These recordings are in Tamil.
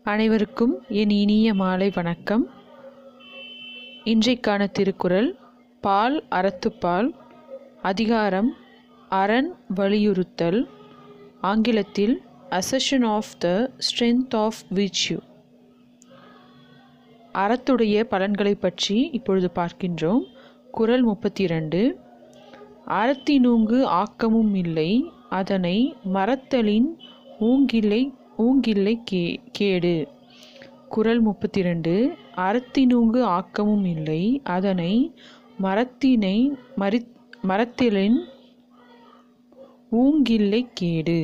அனைவருக்கும் என் இனிய மாலை வணக்கம் இன்றைக்கான திருக்குறள் பால் அறத்துப்பால் அதிகாரம் அரண் வலியுறுத்தல் ஆங்கிலத்தில் assertion of the strength of virtue அறத்துடைய பலன்களை பற்றி இப்பொழுது பார்க்கின்றோம் குறள் முப்பத்தி இரண்டு அறத்தினூங்கு ஆக்கமும் இல்லை அதனை மறத்தலின் ஊங்கில்லை ஊங்கில்லை கே கேடு குறள் முப்பத்தி ரெண்டு அறத்தினூங்கு ஆக்கமும் இல்லை அதனை மரத்தினை மறி மரத்திலின் ஊங்கில்லை கேடு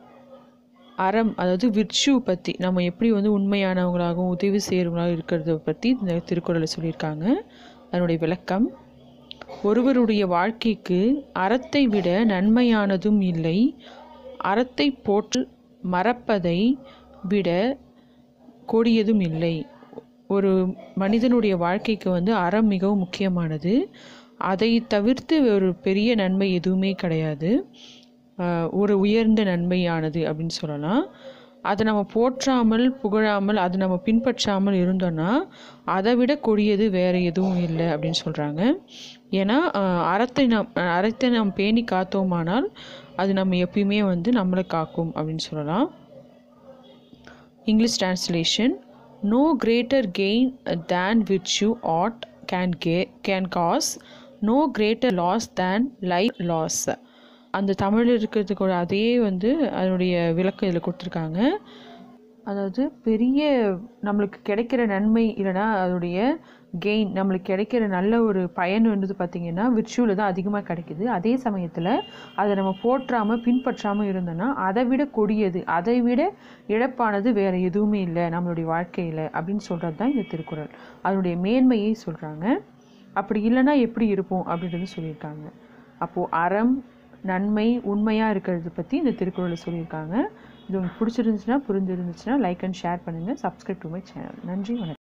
அறம் அதாவது விர்ச்சு பற்றி நம்ம எப்படி வந்து உண்மையானவங்களாகவும் உதவி செய்கிறவங்களாகவும் இருக்கிறத பற்றி இந்த திருக்குறளில் சொல்லியிருக்காங்க அதனுடைய விளக்கம் ஒருவருடைய வாழ்க்கைக்கு அறத்தை விட நன்மையானதும் இல்லை அறத்தை போற்று மறப்பதை விட கொடியதும் இல்லை ஒரு மனிதனுடைய வாழ்க்கைக்கு வந்து அறம் மிகவும் முக்கியமானது அதை தவிர்த்து ஒரு பெரிய நன்மை எதுவுமே கிடையாது ஆஹ் ஒரு உயர்ந்த நன்மையானது அப்படின்னு சொல்லலாம் அதை நம்ம போற்றாமல் புகழாமல் அதை நம்ம பின்பற்றாமல் இருந்தோன்னா அதை விட கொடியது வேறு எதுவும் இல்லை அப்படின்னு சொல்கிறாங்க ஏன்னா ஆஹ் அறத்தை நாம் அறத்தை நாம் பேணி காத்தோமானால் அது நம்ம எப்பயுமே வந்து நம்மளை காக்கும் அப்படின்னு சொல்லலாம் English translation no greater gain than which you aught can கே can cause no greater loss than life loss அந்த தமிழில் இருக்கிறதுக்கு அதே வந்து அதனுடைய விளக்கம் இதில் கொடுத்துருக்காங்க அதாவது பெரிய நம்மளுக்கு கிடைக்கிற நன்மை இல்லைன்னா அதோடைய கெயின் நம்மளுக்கு கிடைக்கிற நல்ல ஒரு பயன் வந்து பார்த்திங்கன்னா விர்ச்சுவலில் தான் அதிகமாக கிடைக்குது அதே சமயத்தில் அதை நம்ம போற்றாமல் பின்பற்றாமல் இருந்தோன்னா அதை விட கொடியது அதை விட இழப்பானது வேறு எதுவுமே இல்லை நம்மளுடைய வாழ்க்கையில் அப்படின்னு சொல்கிறது தான் இந்த திருக்குறள் அதனுடைய மேன்மையை சொல்கிறாங்க அப்படி இல்லைன்னா எப்படி இருப்போம் அப்படின்றது சொல்லியிருக்காங்க அப்போது அறம் நன்மை உண்மையாக இருக்கிறது பற்றி இந்த திருக்குறளில் சொல்லியிருக்காங்க இது உங்களுக்கு பிடிச்சிருந்துச்சுன்னா புரிஞ்சிருந்துச்சுன்னா லைக் அண்ட் ஷேர் பண்ணுங்கள் சப்ஸ்கிரைப் டு மை சேனல் நன்றி வணக்கம்